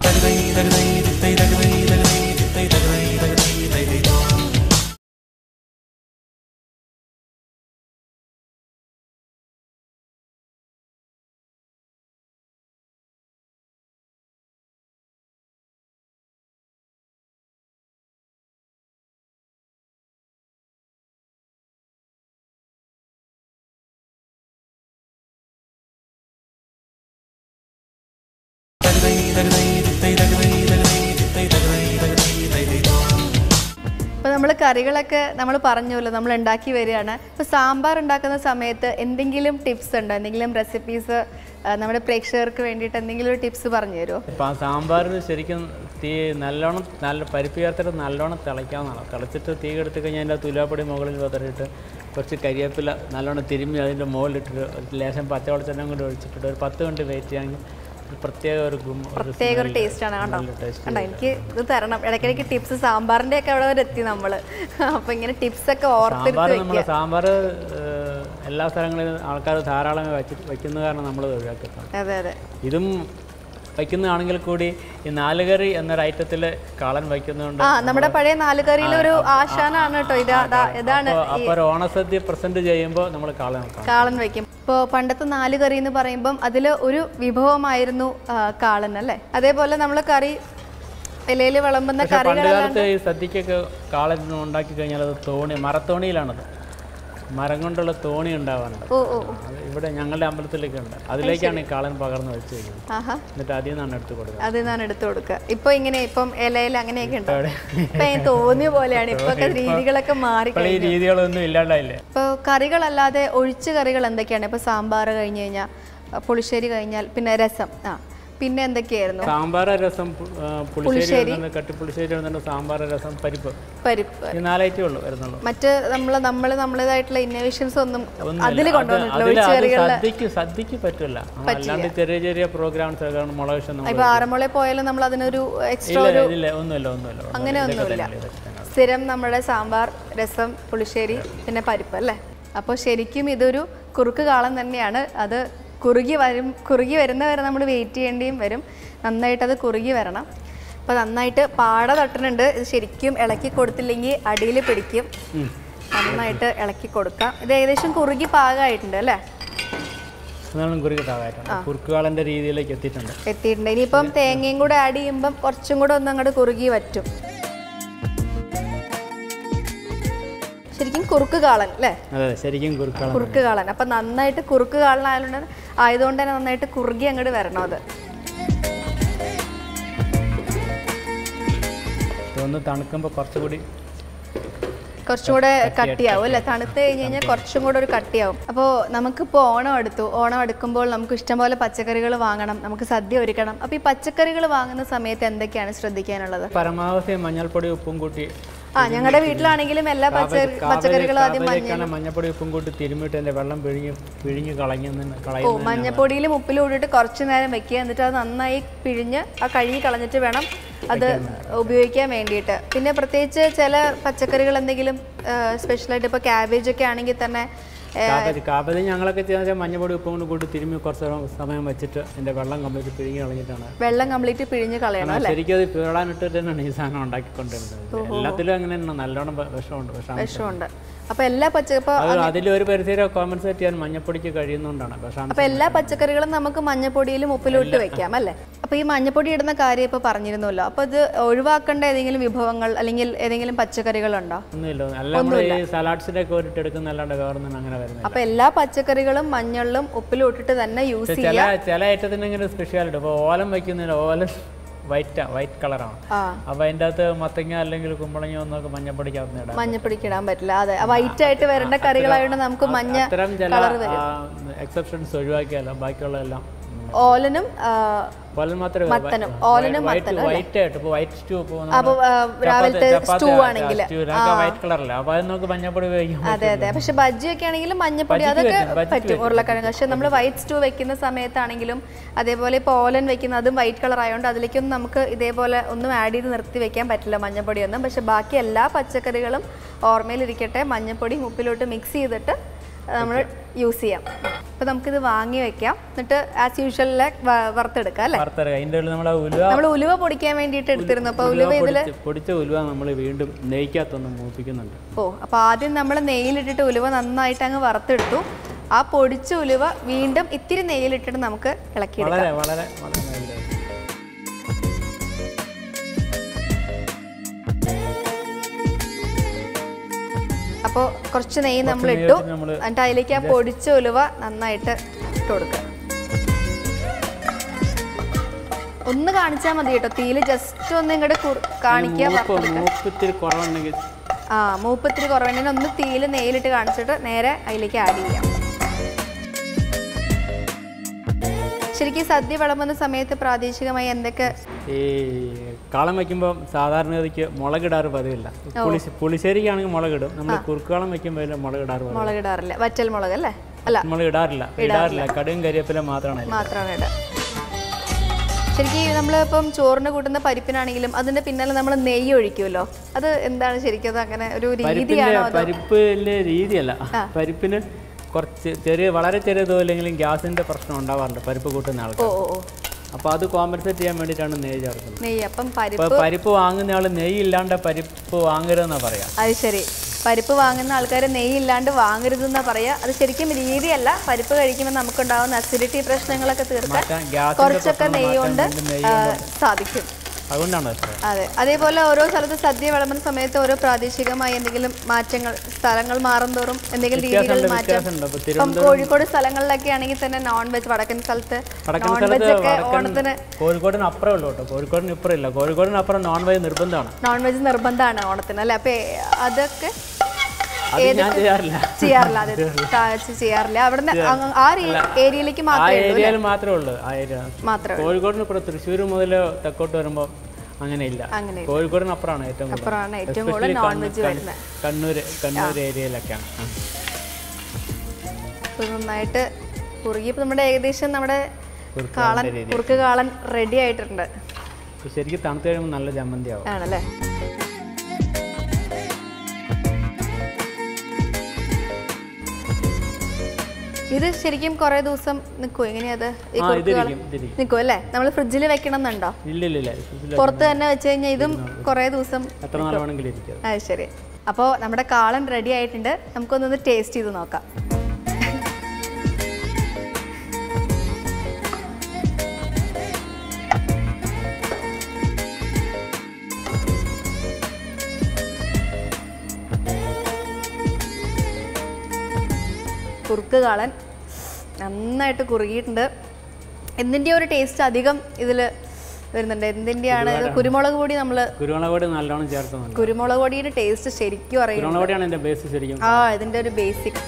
Speaker 1: ഇപ്പോൾ നമ്മൾ കറികളൊക്കെ നമ്മൾ പറഞ്ഞല്ലോ നമ്മൾ ഉണ്ടാക്കി വരികയാണ് ഇപ്പോൾ സാമ്പാർ ഉണ്ടാക്കുന്ന സമയത്ത് എന്തെങ്കിലും ടിപ്സ് ഉണ്ടോ എന്തെങ്കിലും റെസിപ്പീസ് നമ്മുടെ പ്രേക്ഷകർക്ക് വേണ്ടിയിട്ട് എന്തെങ്കിലും ഒരു ടിപ്സ് പറഞ്ഞു തരുമോ
Speaker 2: ഇപ്പം ആ സാമ്പാറിന് ശരിക്കും തീ നല്ലോണം നല്ല പരിപ്പ് ചേർത്തിട്ട് നല്ലോണം തിളയ്ക്കാവുന്നതാണ് തിളച്ചിട്ട് തീ എടുത്ത് കഴിഞ്ഞാൽ അതിൻ്റെ തുലാപ്പൊടി മുകളിൽ വിതറിയിട്ട് കുറച്ച് കരിവേപ്പില നല്ലോണം തിരുമ്മി അതിൻ്റെ മുകളിലിട്ടിട്ട് ഒരു ലേശം പച്ചവെളിച്ചെണ്ണം കൂടി ഒഴിച്ചിട്ട് ഒരു പത്ത് മിനിറ്റ് വെയിറ്റ് ചെയ്യാമെങ്കിൽ ഒരു പ്രത്യേക ഒരു ഗും ഒരു
Speaker 1: പ്രത്യേക ഒരു ടേസ്റ്റ് ആണ് കണ്ടോ
Speaker 2: നല്ല ടേസ്റ്റ്
Speaker 1: കണ്ടോ എനിക്ക് ഇത് തരണം ഇടയ്ക്കിടയ്ക്ക് ടിപ്സ് സാമ്പാറിൻ്റെ ഒക്കെ അവിടെ വരെ എത്തി നമ്മൾ അപ്പോൾ ഇങ്ങനെ ടിപ്സ് ഒക്കെ ഓർത്തെടുത്ത്
Speaker 2: സാമ്പാർ നമ്മൾ സാമ്പാർ എല്ലാ സ്ഥലങ്ങളിലും ആൾക്കാർ ധാരാളം വെച്ച് വയ്ക്കുന്ന കാരണം നമ്മൾ ഒഴിവാക്കിയിട്ടുണ്ട്
Speaker 1: അതെ അതെ
Speaker 2: ഇതും വയ്ക്കുന്നതാണെങ്കിൽ കൂടി ഈ നാലുകറി എന്നൊരു ഐറ്റത്തിൽ കാളൻ വയ്ക്കുന്നുണ്ട്
Speaker 1: ആ നമ്മുടെ പഴയ നാലുകറിയിലെ ഒരു ആശാനാണ് കേട്ടോ ഇത് അതാ ഇതാണ്
Speaker 2: അപ്പോൾ ഒരു ഓണസദ്യ പ്രസന്റ് ചെയ്യുമ്പോൾ നമ്മൾ കാളൻ വെക്കണം
Speaker 1: കാളൻ വയ്ക്കും ഇപ്പോൾ പണ്ടത്തെ നാല് കറി എന്ന് പറയുമ്പം അതിൽ ഒരു വിഭവമായിരുന്നു ആ, കാളൻ അല്ലേ അതേപോലെ നമ്മൾ കറി ഇലയിൽ വിളമ്പുന്ന
Speaker 2: പക്ഷെ പണ്ട്
Speaker 1: കറികളെല്ലാം
Speaker 2: കാലത്ത് ഈ സദ്യക്കൊക്കെ കാളൻ ഉണ്ടാക്കി കഴിഞ്ഞാൽ അത് തോണി മരത്തോണിയിലാണത് മരം കൊണ്ടുള്ള തോണി ഉണ്ടാവാനുണ്ട്
Speaker 1: ഓ ഓ ഓ.
Speaker 2: അത് ഇവിടെ ഞങ്ങളുടെ അമ്പലത്തിലൊക്കെ ഉണ്ട് അതിലേക്കാണ് ഈ കാളൻ പകർന്ന് വെച്ച് കഴിക്കുന്നത്
Speaker 1: ആഹാ
Speaker 2: എന്നിട്ട് അതിൽ നിന്നാണ് എടുത്ത് കൊടുക്കുന്നത്
Speaker 1: അത് ഞാൻ എടുത്തു കൊടുക്കുക ഇപ്പൊ ഇങ്ങനെ ഇപ്പം ഇലയിൽ അങ്ങനെയൊക്കെ ഉണ്ടോ ഇപ്പൊ എനിക്ക് തോന്നിയ പോലെയാണ് ഇപ്പൊ ഒക്കെ രീതികളൊക്കെ മാറി
Speaker 2: ഇപ്പോൾ ഈ രീതികളൊന്നും ഇല്ലാണ്ടായില്ലേ
Speaker 1: ഇപ്പോൾ കറികളല്ലാതെ ഒഴിച്ച് കറികൾ എന്തൊക്കെയാണ് ഇപ്പോൾ സാമ്പാർ കഴിഞ്ഞ് കഴിഞ്ഞാൽ പുളിശ്ശേരി കഴിഞ്ഞാൽ പിന്നെ രസം ആ പിന്നെ എന്തൊക്കെയായിരുന്നു
Speaker 2: സാമ്പാർ രസം പു- ആ, പുളിശ്ശേരി വരുന്നുണ്ട് കട്ടിപ്പുളിശ്ശേരി വരുന്നുണ്ട് സാമ്പാർ രസം പരിപ്പ്
Speaker 1: പരിപ്പ്
Speaker 2: ഈ നാലൈറ്റേ ഉള്ളൂ വരുന്നുള്ളൂ
Speaker 1: മറ്റ് നമ്മൾ നമ്മൾ നമ്മളേതായിട്ടുള്ള ഇന്നോവേഷൻസ് ഒന്നും
Speaker 2: ഒന്നുമില്ല.
Speaker 1: അതിൽ
Speaker 2: അത്
Speaker 1: കൊണ്ടുവന്നിട്ടില്ല
Speaker 2: അതില് അത്
Speaker 1: ഒഴിച്ചുകറികളിൽ
Speaker 2: സദ്യക്ക് സദ്യക്ക് പറ്റില്ല അല്ലാണ്ട് ചെറിയ ചെറിയ പ്രോഗ്രാംസ് ഒക്കെ മുളക് വിഷം നമ്മൾ
Speaker 1: ഇപ്പൊ ആറന്മുള പോയാലും നമ്മൾ അതിനൊരു എക്സ്ട്രാ
Speaker 2: ഇല്ല ഇല്ല ഒന്നുമില്ല ഒന്നുമില്ല
Speaker 1: അങ്ങനെ
Speaker 2: ഇതൊക്കെ
Speaker 1: ഒന്നുമില്ല
Speaker 2: തന്നെയല്ലേ, ഇതൊക്കെ തന്നെ.
Speaker 1: സ്ഥിരം നമ്മുടെ സാമ്പാർ രസം പുളിശ്ശേരി പിന്നെ പരിപ്പ് അല്ലേ അപ്പോൾ ശരിക്കും ഇതൊരു കുറുക്ക് കാളം തന്നെയാണ് അത് കുറുകി വരും കുറുകി വരുന്നവരെ നമ്മൾ വെയിറ്റ് ചെയ്യേണ്ടിയും വരും നന്നായിട്ട് അത് കുറുകി വരണം അപ്പോൾ നന്നായിട്ട് പാട തട്ടുന്നുണ്ട് ഇത് ശരിക്കും ഇളക്കി കൊടുത്തില്ലെങ്കിൽ അടിയിൽ പിടിക്കും
Speaker 2: ഉം.
Speaker 1: നന്നായിട്ട് ഇളക്കി കൊടുക്കാം ഇത് ഏകദേശം കുറുകി പാകമായിട്ടുണ്ട് അല്ലേ
Speaker 2: അതാണ് കുറുകിട്ടാകായിട്ടുണ്ട് കുറുക്കുകാളൻ്റെ രീതിയിലേക്ക് എത്തിയിട്ടുണ്ട്
Speaker 1: എത്തിയിട്ടുണ്ട് ഇനിയിപ്പം തേങ്ങയും കൂടെ ആഡ് ചെയ്യുമ്പം കുറച്ചും കൂടെ ഒന്ന് അങ്ങോട്ട് കുറുകി വറ്റും ശരിക്കും കുറുക്ക് കാളൻ അല്ലേ
Speaker 2: അതെ അതെ ശരിക്കും കുറുക്കാളൻ
Speaker 1: കുറുക്ക് കാളൻ അപ്പം നന്നായിട്ട് കുറുക്ക് കാളൻ ആയതുകൊണ്ട് ആയതുകൊണ്ട് തന്നെ നന്നായിട്ട് കുറുകി അങ്ങോട്ട് വരണം അത്
Speaker 2: ഇതൊന്ന് തണുക്കുമ്പോൾ കുറച്ചുകൂടി
Speaker 1: കുറച്ചും കൂടെ കട്ടിയാവും അല്ലേ തണുത്ത് കഴിഞ്ഞ് കഴിഞ്ഞാൽ കുറച്ചും കൂടെ ഒരു കട്ടിയാവും അപ്പോൾ നമുക്കിപ്പോൾ ഓണം അടുത്തു ഓണം അടുക്കുമ്പോൾ നമുക്ക് ഇഷ്ടംപോലെ പച്ചക്കറികൾ വാങ്ങണം നമുക്ക് സദ്യ ഒരുക്കണം അപ്പോൾ ഈ പച്ചക്കറികൾ വാങ്ങുന്ന സമയത്ത് എന്തൊക്കെയാണ് ശ്രദ്ധിക്കാനുള്ളത്
Speaker 2: പരമാവധി മഞ്ഞൾപ്പൊടി ഉപ്പും കൂട്ടി
Speaker 1: ആ ഞങ്ങളുടെ വീട്ടിലാണെങ്കിലും എല്ലാ പച്ചക്കറി പച്ചക്കറികളും ആദ്യം മഞ്ഞ
Speaker 2: കാബേജൊക്കെയാണ് മഞ്ഞൾപ്പൊടി ഉപ്പും കൂട്ടി തിരുമ്മിട്ട് എൻ്റെ വെള്ളം പിഴിഞ്ഞ് പിഴിഞ്ഞ് കളയുന്ന
Speaker 1: ഓ
Speaker 2: കളയുന്ന
Speaker 1: മഞ്ഞപ്പൊടിയിലും ഉപ്പിലും ഇട്ടിട്ട് കുറച്ച് നേരം വെക്കുക എന്നിട്ട് അത് നന്നായി പിഴിഞ്ഞ് ആ കഴുകി കളഞ്ഞിട്ട് വേണം അത് ഉപയോഗിക്കാൻ വേണ്ടിയിട്ട് പിന്നെ പ്രത്യേകിച്ച് ചില പച്ചക്കറികൾ എന്തെങ്കിലും സ്പെഷ്യലായിട്ട് ഇപ്പോൾ ക്യാബേജ് ഒക്കെ ആണെങ്കിൽ തന്നെ ഏ,
Speaker 2: കാബേജ് കാബേജ് ഞങ്ങളൊക്കെ ചെയ്യുന്നത് മഞ്ഞൾപ്പൊടി ഉപ്പും കൊണ്ട് കൂട്ടി തിരുമ്മി കുറച്ച് സമയം വെച്ചിട്ട് എൻ്റെ വെള്ളം കംപ്ലീറ്റ് പിഴിഞ്ഞ് കളഞ്ഞിട്ടാണ്
Speaker 1: വെള്ളം കംപ്ലീറ്റ് പിഴിഞ്ഞ് കളയണം അല്ലേ
Speaker 2: ശരിക്കും അത് പീളാനിട്ടിട്ട് തന്നെയാണ് ഈ സാധനം ഉണ്ടാക്കിക്കൊണ്ടിരുന്നത് എല്ലാത്തിലും അങ്ങനെ തന്നെ നല്ലോണം വ- വിഷമുണ്ട് വിഷം
Speaker 1: വിഷമുണ്ട് അപ്പോൾ എല്ലാ പച്ച ഇപ്പോൾ
Speaker 2: അത് അതിലൊരു പരിസരം കോമ്പൻസേറ്റ് ചെയ്യാൻ മഞ്ഞപ്പൊടിക്ക് കഴിയുന്നതുകൊണ്ടാണ് വിഷം
Speaker 1: അപ്പോൾ എല്ലാ പച്ചക്കറികളും നമുക്ക് മഞ്ഞപ്പൊടിയിലും ഉപ്പിലും ഇട്ട് വെക്കാം അല്ലേ അപ്പോൾ ഈ മഞ്ഞപ്പൊടി ഇടുന്ന കാര്യം ഇപ്പോൾ പറഞ്ഞിരുന്നല്ലോ അപ്പോൾ ഇത് ഒഴിവാക്കേണ്ട ഏതെങ്കിലും വിഭവങ്ങൾ അല്ലെങ്കിൽ ഏതെങ്കിലും പച്ചക്കറികളുണ്ടോ
Speaker 2: ഒന്നുമില്ല അല്ല നമ്മൾ ഈ സലാഡ്സിലൊക്കെ ഒരിട്ട് എടുക്കുന്നല്ലാണ്ട് വേറെ ഒന്നും അങ്ങനെ വരുന്നില്ല
Speaker 1: അപ്പോൾ എല്ലാ പച്ചക്കറികളും മഞ്ഞളിലും ഉപ്പിലും ഇട്ടിട്ട് തന്നെ യൂസ്
Speaker 2: പക്ഷെ ചില ചില ഐറ്റത്തിന് ഇങ്ങനെ സ്പെഷ്യാലിറ്റി ഇപ്പോൾ ഓലം വയ്ക്കുന്നില്ല ഓലം വൈറ്റാ വൈറ്റ് കളറാണ്
Speaker 1: ആ
Speaker 2: അപ്പോൾ അതിൻ്റെ അകത്ത് മത്തങ്ങ അല്ലെങ്കിൽ കുമ്പളങ്ങ ഒന്നൊക്കെ മഞ്ഞപ്പൊടിക്കകത്ത് ഇടാം
Speaker 1: മഞ്ഞപ്പൊടിക്ക് ഇടാൻ പറ്റില്ല അതെ വൈറ്റ് ആയിട്ട് വരേണ്ട കറികളായതുകൊണ്ട് നമുക്ക് മഞ്ഞ
Speaker 2: അത്തരം ചില എക്സെപ്ഷൻസ് ഒഴിവാക്കിയാലോ ബാക്കിയുള്ളതെല്ലാം
Speaker 1: ഓലനും ആ,
Speaker 2: ഓലൻ മാത്രമേ
Speaker 1: മത്തനും ഓലനും മത്തനും
Speaker 2: വൈറ്റ് ആയിട്ട് ഇപ്പോൾ വൈറ്റ് സ്റ്റൂ
Speaker 1: അപ്പോൾ ആ, രാവിലത്തെ സ്റ്റൂ ആണെങ്കിൽ
Speaker 2: വൈറ്റ് കളറല്ല അപ്പോൾ അത് നമുക്ക് മഞ്ഞപ്പൊടി ഉപയോഗിക്കാം
Speaker 1: അതെ അതെ പക്ഷെ ബജ്ജി ഒക്കെ ആണെങ്കിലും മഞ്ഞപ്പൊടി
Speaker 2: ബജ്ജിക്ക്
Speaker 1: അതൊക്കെ
Speaker 2: പറ്റും, ബജ്ജിക്ക്
Speaker 1: പറ്റും ഉരുളക്കിഴങ്ങ് പക്ഷെ നമ്മൾ വൈറ്റ് സ്റ്റൂ വെക്കുന്ന സമയത്താണെങ്കിലും അതേപോലെ ഇപ്പോൾ ഓലൻ വെക്കുന്ന അതും വൈറ്റ് കളർ ആയതുകൊണ്ട് അതിലേക്കൊന്നും നമുക്ക് ഇതേപോലെ ഒന്നും ആഡ് ചെയ്ത് നിർത്തി വെക്കാൻ പറ്റില്ല മഞ്ഞപ്പൊടിയൊന്നും പക്ഷെ ബാക്കി എല്ലാ പച്ചക്കറികളും ഓർമ്മയിലിരിക്കട്ടെ മഞ്ഞപ്പൊടിയും ഉപ്പിലോട്ട് മിക്സ് ചെയ്തിട്ട് നമ്മൾ യൂസ് ചെയ്യാം അപ്പോൾ നമുക്കിത് വാങ്ങി വെക്കാം എന്നിട്ട് ആസ് യൂഷ്വലിലെ വറുത്തെടുക്കാം അല്ലേ
Speaker 2: വറുത്തറ അതിൻ്റെ ഉള്ളിൽ നമ്മൾ ഉലുവ
Speaker 1: നമ്മൾ ഉലുവ പൊടിക്കാൻ വേണ്ടിയിട്ട് എടുത്തിരുന്നു അപ്പോൾ ഉലുവ ഇതിൽ
Speaker 2: പൊടിച്ച് പൊടിച്ച ഉലുവ നമ്മൾ വീണ്ടും നെയ്ക്കകത്തൊന്ന് മൂപ്പിക്കുന്നുണ്ട്
Speaker 1: ഓ അപ്പോൾ ആദ്യം നമ്മൾ നെയ്യിലിട്ടിട്ട് ഉലുവ നന്നായിട്ട് അങ്ങ് വറുത്തെടുത്തു ആ പൊടിച്ച ഉലുവ വീണ്ടും ഇത്തിരി നെയ്യിലിട്ടിട്ട് നമുക്ക് ഇളക്കിയെടുക്കാം
Speaker 2: വളരെ വളരെ വളരെ നല്ലത്
Speaker 1: അപ്പോൾ കുറച്ച് നെയ്യ് നമ്മൾ ഇട്ടു
Speaker 2: നമ്മൾ
Speaker 1: എന്നിട്ട് അതിലേക്ക് ആ പൊടിച്ച ഉലുവ നന്നായിട്ട് ഇട്ട് കൊടുക്കുക ഒന്ന് കാണിച്ചാൽ മതി കേട്ടോ തീയിൽ ജസ്റ്റ് ഒന്ന് ഇങ്ങോട്ട് കാണിക്കുക
Speaker 2: മൂപ്പ് മൂപ്പ് ഇത്തിരി കുറവുണ്ടെങ്കിൽ
Speaker 1: ആ മൂപ്പത്തിരി കുറവുണ്ടെങ്കിൽ ഒന്ന് തീയിൽ നെയ്യിലിട്ട് കാണിച്ചിട്ട് നേരെ അതിലേക്ക് ആഡ് ചെയ്യാം ശരിക്കും സദ്യ വിളമ്പുന്ന സമയത്ത് പ്രാദേശികമായി എന്തൊക്കെ
Speaker 2: ഈ കാളം വയ്ക്കുമ്പോൾ സാധാരണഗതിക്ക് മുളകിടാറ് പതിവില്ല പുളിശ്ശേ പുളിശ്ശേരിക്കാണെങ്കിൽ മുളകിടും നമ്മൾ കുറുക്കാളം വയ്ക്കുമ്പോൾ അതിൽ മുളകിടാറ് പതിവ്
Speaker 1: മുളകിടാറില്ല വറ്റൽ മുളക് അല്ലേ അല്ല
Speaker 2: നമ്മൾ ഇടാറില്ല ഇടാറില്ല കടുകും കരിവേപ്പില മാത്രമാണ് അതിൽ.
Speaker 1: മാത്രമാണ് ഇടുക ശരിക്കും നമ്മളിപ്പം ചോറിന് കൂട്ടുന്ന പരിപ്പിനാണെങ്കിലും അതിന്റെ പിന്നാലെ നമ്മൾ നെയ്യ് ഒഴിക്കുമല്ലോ അത് എന്താണ് ശരിക്കും അത് അങ്ങനെ ഒരു
Speaker 2: പരിപ്പിന്റെ
Speaker 1: രീതിയാണോ അതോ
Speaker 2: പരിപ്പിലെ രീതിയല്ല പരിപ്പിന് കുറച്ച് ചെറിയ വളരെ ചെറിയ തോതിലെങ്കിലും ഗ്യാസിന്റെ പ്രശ്നം ഉണ്ടാവാറുണ്ട് പരിപ്പ് കൂട്ടുന്ന
Speaker 1: ഓ
Speaker 2: ആൾക്കാർ
Speaker 1: ഓ ഓ
Speaker 2: അപ്പോൾ അത് കോമ്പൻസേറ്റ് ചെയ്യാൻ വേണ്ടിയിട്ടാണ് നെയ്യ് ചേർക്കുന്നത്
Speaker 1: നെയ്യ് അപ്പം പരിപ്പ്
Speaker 2: ഇപ്പോൾ പരിപ്പ് വാങ്ങുന്ന ആൾ നെയ്യ് ഇല്ലാണ്ട് പരിപ്പ് വാങ്ങരുതെന്നാണ് പറയാം
Speaker 1: അത് ശരി പരിപ്പ് വാങ്ങുന്ന ആൾക്കാർ നെയ്യ് ഇല്ലാണ്ട് വാങ്ങരുതെന്നാ പറയാ അത് ശരിക്കും രീതിയല്ല പരിപ്പ് കഴിക്കുമ്പോൾ നമുക്കുണ്ടാവുന്ന അസിഡിറ്റി പ്രശ്നങ്ങളൊക്കെ തീർക്കാൻ
Speaker 2: മാറ്റാൻ ഗ്യാസിന്റെ
Speaker 1: കുറച്ചൊക്കെ
Speaker 2: പ്രശ്നം
Speaker 1: നെയ്യ് കൊണ്ട്
Speaker 2: മാറ്റാൻ വേണ്ടി നെയ്യ്
Speaker 1: ആ, സാധിക്കും
Speaker 2: അതുകൊണ്ടാണ് ഇഷ്ടം
Speaker 1: അതെ അതേപോലെ ഓരോ സ്ഥലത്ത് സദ്യ വിളമ്പുന്ന സമയത്ത് ഓരോ പ്രാദേശികമായി എന്തെങ്കിലും മാറ്റങ്ങൾ സ്ഥലങ്ങൾ മാറുന്തോറും എന്തെങ്കിലും രീതികളിൽ
Speaker 2: വ്യത്യാസമുണ്ട്
Speaker 1: മാറ്റം
Speaker 2: വ്യത്യാസമുണ്ട് അപ്പോൾ
Speaker 1: ഇപ്പം കോഴിക്കോട് സ്ഥലങ്ങളിലൊക്കെ ആണെങ്കിൽ തന്നെ നോൺ വെജ് വടക്കൻ സ്ഥലത്ത്
Speaker 2: വടക്കൻ
Speaker 1: നോൺ
Speaker 2: സ്ഥലത്ത്
Speaker 1: വെജ് ഒക്കെ
Speaker 2: വടക്കൻ
Speaker 1: ഓണത്തിന്
Speaker 2: കോഴിക്കോടിന് അപ്പുറം ഉള്ളൂ കേട്ടോ കോഴിക്കോടിന് ഇപ്പുറം ഇല്ല കോഴിക്കോടിന് അപ്പുറം നോൺ വെജ് നിർബന്ധമാണ്
Speaker 1: നോൺ വെജ് നിർബന്ധമാണ് ഓണത്തിന് അല്ലേ അപ്പൊ അതൊക്കെ
Speaker 2: അത് ഞാൻ ചെയ്യാറില്ല
Speaker 1: ചെയ്യാറില്ല അത് താഴ്ച ചെയ്യാറില്ല അവിടുന്ന് അങ്ങ് ആ ഒരു ഏരിയയിലേക്ക്
Speaker 2: ആ
Speaker 1: മാത്രമേ ഉള്ളൂ
Speaker 2: ഏരിയയിൽ മാത്രമേ ഉള്ളൂ ആ ഏരിയ
Speaker 1: മാത്രമേ
Speaker 2: കോഴിക്കോടിന് ഇപ്പോൾ തൃശ്ശൂർ മുതൽ തെക്കോട്ട് വരുമ്പോൾ അങ്ങനെ ഇല്ല
Speaker 1: അങ്ങനെ
Speaker 2: കോഴിക്കോടിന് അപ്പുറമാണ് ഏറ്റവും കൂടുതൽ
Speaker 1: അപ്പുറമാണ് ഏറ്റവും കൂടുതൽ നോൺ വെജ് വരുന്നത്
Speaker 2: കണ്ണൂർ കണ്ണൂർ ഏരിയയിലൊക്കെയാണ് ആ.
Speaker 1: ഇപ്പൊ നന്നായിട്ട് കുറുകി ഇപ്പൊ നമ്മുടെ ഏകദേശം നമ്മുടെ
Speaker 2: കുറുക്ക്
Speaker 1: കാളൻ കുറുക്ക് കാളൻ റെഡി ആയിട്ടുണ്ട്
Speaker 2: ഇത് ശരിക്കും തണുത്ത് കഴിയുമ്പോൾ നല്ല ചമ്മന്തി ആവും
Speaker 1: ആണല്ലേ ഇത് ശരിക്കും കുറെ ദിവസം നിൽക്കുമോ എങ്ങനെയത് ഈ
Speaker 2: ആ
Speaker 1: കുറുക്ക് കാളൻ
Speaker 2: ഇതിരിക്കും ഇതിരിക്കും
Speaker 1: നിൽക്കും അല്ലേ നമ്മൾ ഫ്രിഡ്ജിൽ വെക്കണം എന്നുണ്ടോ
Speaker 2: ഇല്ല ഇല്ല ഇല്ല ഇതില്
Speaker 1: പുറത്ത് തന്നെ വെച്ച് കഴിഞ്ഞാൽ ഇതും കുറേ ദിവസം
Speaker 2: എത്ര നാൾ വേണമെങ്കിലും ഇരിക്കും
Speaker 1: അത് ശരി അപ്പോൾ നമ്മുടെ കാളൻ റെഡി ആയിട്ടുണ്ട് നമുക്കൊന്നൊന്ന് ടേസ്റ്റ് ചെയ്ത് നോക്കാം കുറുക്ക് കാളൻ നന്നായിട്ട് കുറുകിയിട്ടുണ്ട് എന്തിൻ്റെ ഒരു ടേസ്റ്റ് അധികം ഇതിൽ വരുന്നുണ്ട് എന്തിൻ്റെയാണ് ഇത് കുരുമുളക് പൊടി നമ്മൾ
Speaker 2: കുരുമുളക് പൊടി നല്ലോണം ചേർത്തുന്നുണ്ട്
Speaker 1: കുരുമുളക് പൊടിയുടെ ടേസ്റ്റ് ശരിക്കും അറിയും
Speaker 2: കുരുമുളക് പൊടിയാണ് എൻ്റെ ബേസ് ശരിക്കും
Speaker 1: ആ ഇതിന്റെ ഒരു ബേസിക്